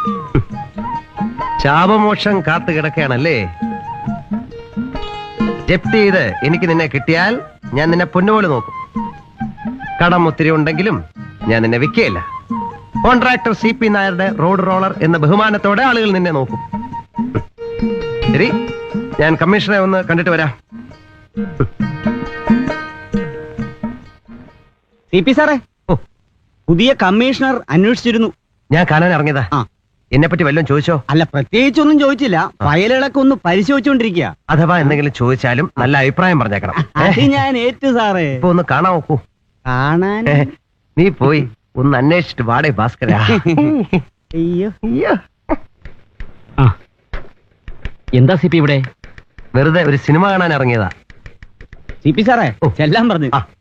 ശാപമോക്ഷം കാത്തു കിടക്കുകയാണല്ലേ ജപ്തി ചെയ്ത് എനിക്ക് നിന്നെ കിട്ടിയാൽ ഞാൻ നിന്നെ പൊന്നുപോലെ നോക്കും കടം ഒത്തിരി ഉണ്ടെങ്കിലും ഞാൻ നിന്നെ വിൽക്കുകയില്ല കോൺട്രാക്ടർ സി പി നായരുടെ റോഡ് റോളർ എന്ന ബഹുമാനത്തോടെ ആളുകൾ നിന്നെ നോക്കും ശരി ഞാൻ കമ്മീഷണറെ ഒന്ന് കണ്ടിട്ട് വരാം സി പി സാറേ ഓ പുതിയ കമ്മീഷണർ അന്വേഷിച്ചിരുന്നു ഞാൻ കാണാൻ ഇറങ്ങിയതാ ആ എന്നെ പറ്റി വല്ലതും ചോദിച്ചോ അല്ല പ്രത്യേകിച്ചൊന്നും ചോദിച്ചില്ല ഫയലുകളൊക്കെ ഒന്ന് പരിശോധിച്ചുകൊണ്ടിരിക്കുക അഥവാ എന്തെങ്കിലും ചോദിച്ചാലും നല്ല അഭിപ്രായം പറഞ്ഞേക്കണം അത് ഏ? ഞാൻ ഏറ്റു സാറേ ഇപ്പൊ ഒന്ന് കാണാൻ നോക്കൂ കാണാൻ ഏ, നീ പോയി ഒന്ന് അന്വേഷിച്ചിട്ട് വാടേ ഭാസ്കര അയ്യോ അയ്യോ എന്താ സി പി ഇവിടെ വെറുതെ ഒരു സിനിമ കാണാൻ ഇറങ്ങിയതാ സി പി സാറേ ഓ. ചെല്ലാൻ പറഞ്ഞു ആ